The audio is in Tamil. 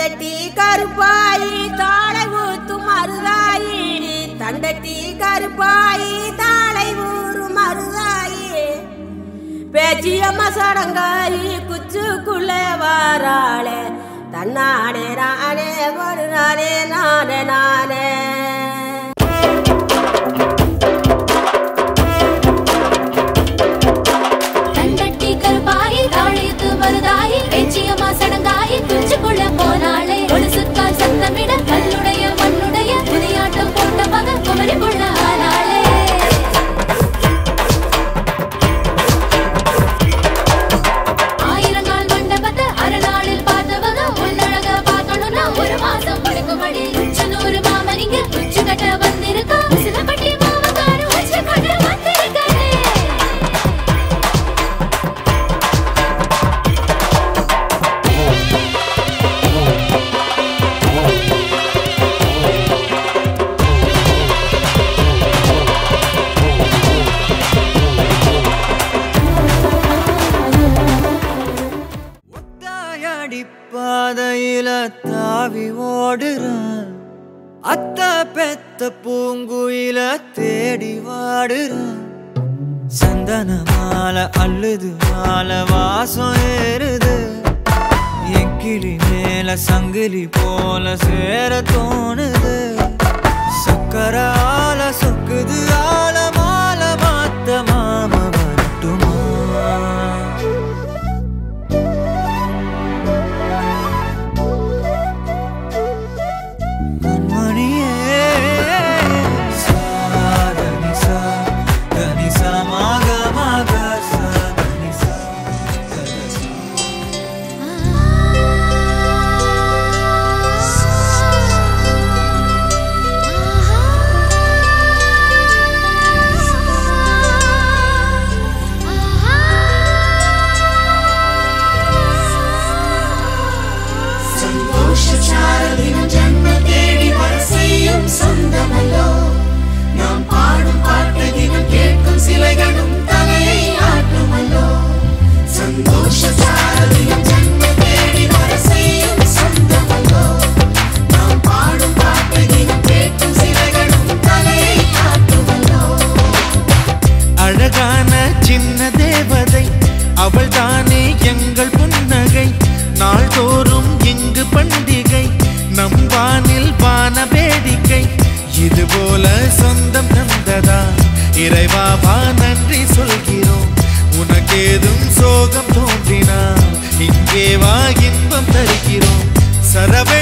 தண்டட்டி கருப்பாயி தாளை ஊத்தும் மருதாயி தண்டட்டி கருப்பாயி தாளை ஊறும் மருதாயி பேச்சியம்மா சடங்காயி குச்சுக்குள்ளே வாராளே தன்னானே நானே ஒரு நானே நானே நானே கண்டட்டி கருப்பாயி தாழியத்து மருதாயி பேச்சியம்மா சடங்காயி குஞ்சுக்குள்ள போனாளே ஒழுசுக்கால் சத்தமிட கல்லுடைய மண்ணுடைய புதியாட்டம் போட்ட மகன் குமரி புள்ள ஆனாளே ஆயிரங்கால் மண்டபத்தை அரைநாளில் பார்த்தவங்க உள்ளழக பார்க்கணும்னா ஒரு மாசம் முடிக்கும்படி உச்சனூறு மாமனிங்க உச்சு கட்ட வந்திருக்கா சிதப்பட்டி மாமக்காரு உச்சு கட்ட வந்திருக்காரு ஒத்தாயடி பாதையில தாவி ஓடுறான் அத்த பெத்த பூங்குயில தேடி வாடுறான் சந்தன மாலை அள்ளுது மாலை வாசம் ஏறுது என் கிளி மேல சங்கிலி போல சேர தோணுது சக்கர ஆல சொக்குது ஆல மால மாத்த மாம வரட்டுமா கண்மணியே சாதனி சா தனி சா மாக மாக சா தனி சா தனி சா சந்தோஷச்சாரதினம் ஜன்ம தேடி வர செய்யும் சொந்தமல்லோ நாம் பாடும் பாட்டை தினம் கேட்கும் சிலைகளும் தலையை ஆட்டுமல்லோ சந்தோஷச்சாரதினம் ஜன்ம தேடி வர செய்யும் சொந்தமல்லோ நாம் பாடும் பாட்டை தினம் கேட்கும் சிலைகளும் தலையை ஆட்டுமல்லோ அழகான சின்ன தேவதை அவள் தானே எங்கள் புன்னகை நாள்தோறும் இங்கு பண்டிகை நம் வானில் வான வேடிக்கை இது போல சொந்தம் தந்ததா இறைவாவா நன்றி சொல்கிறோம் உனக்கேதும் சோகம் தோன்றினா இங்கே வா இன்பம் தருகிறோம் சரவே